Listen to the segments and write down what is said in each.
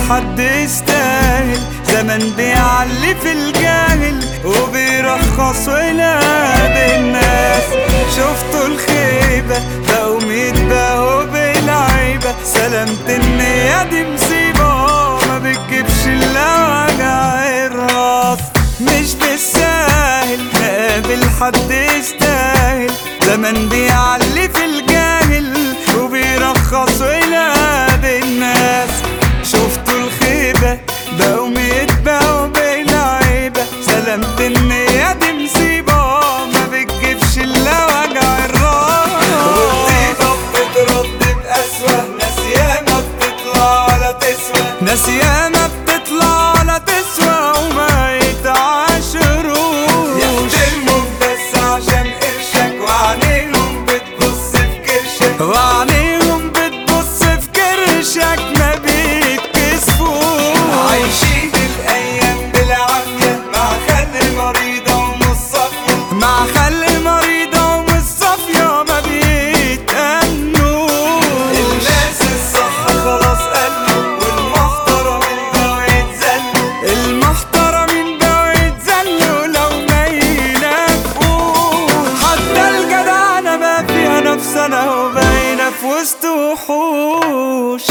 حد يستاهل زمن بيعلي في الجاهل وبيرخص ولاد الناس شفتوا الخيبة بقوا يتباهوا بالعيبة سلامة النية دي مصيبة ما بتجيبش الا وجع الراس مش بالساهل نقابل حد يستاهل زمن بيعلي في الجاهل وبيرخص ولاد الناس شفتوا الخيبة بقوا يتباهوا بالعيبة سلامة النية دي مصيبة ما بتجيبش الا وجع الراس والطيبة بترد بأسوأ ناس ياما بتطلع ولا تسوى ناس ياما بتطلع ولا تسوى وما يتعاشروش يحترموك بس عشان قرشك وعينيهم بتبص في كرشك وعينيهم بتبص في كرشك ما بيتكسفوش عايشين الايام بالعافيه مع خل مريضه ومش صافيه مع خل مريضه ومش صافيه ما بيتأنوش الناس الصح خلاص قالوا والمحترمين بقوا يتذلوا المحترمين بقوا يتذلوا لو ما ينافقوش حتى الجدعنة بقى فيها نفسنا وبقينا في وسط وحوش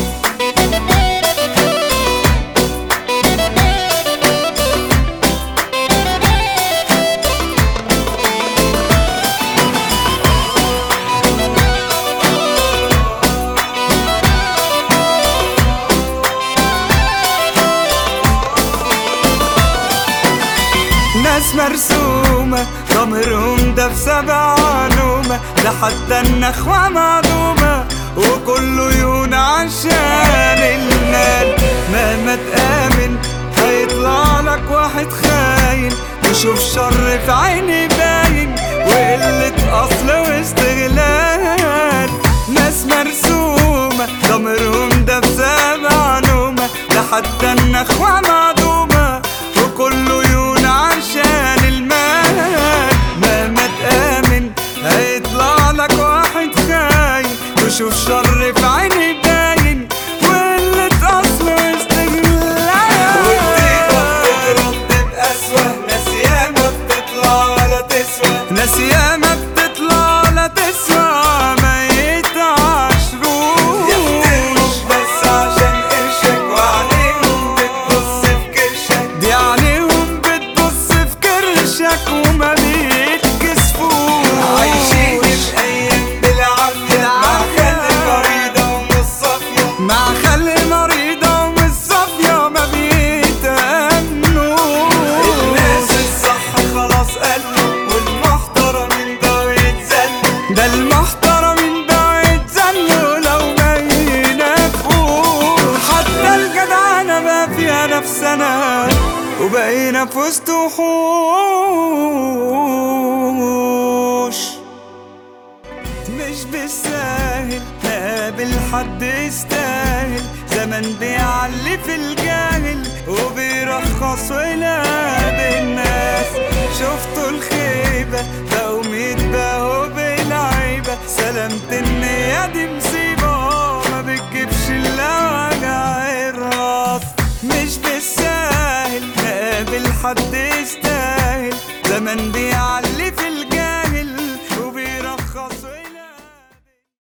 ناس مرسومة ضميرهم ده في سبع نومة ده حتى النخوة معدومة وكله يون عشان المال مهما تآمن هيطلع لك واحد خاين تشوف شر في عيني باين وقلة أصل واستغلال ناس مرسومة ضميرهم ده في سبع نومة ده حتى النخوة معدومة وكله يون عشان المال مهما تآمن هيطلع لك واحد خاين تشوف شر في عيني باين وقلة أصل واستغلال والطيبة بترد بأسوأ ناس ياما بتطلع ولا تسوى ناس ياما بتطلع ولا تسوى ما يتعاشروش يحترموش بس عشان قرشك وعينيهم بتبص في كرشك دي عينيهم بتبص في كرشك وما بيتكسفوش عايشين الأيام بالعافية مع خل مريضة ومش صافية مع خل مريضة ومش صافية ما بيتأمنوش الناس الصح خلاص قالوا والمحترمين بقوا يتذلوا ده المحترمين بقوا يتذلوا لو ما ينافقوش حتى الجدعنة بقى فيها نفسنا وبقينا في وسط وحوش مش بالساهل نقابل حد يستاهل زمن بيعلي في الجاهل وبيرخص ولاد الناس شفتوا الخيبة بقوا يتباهوا بالعيبة سلامة النية دي مصيبة ما بتجيبش الا وجع الراس مش بالساهل نقابل حد يستاهل زمن بيعلي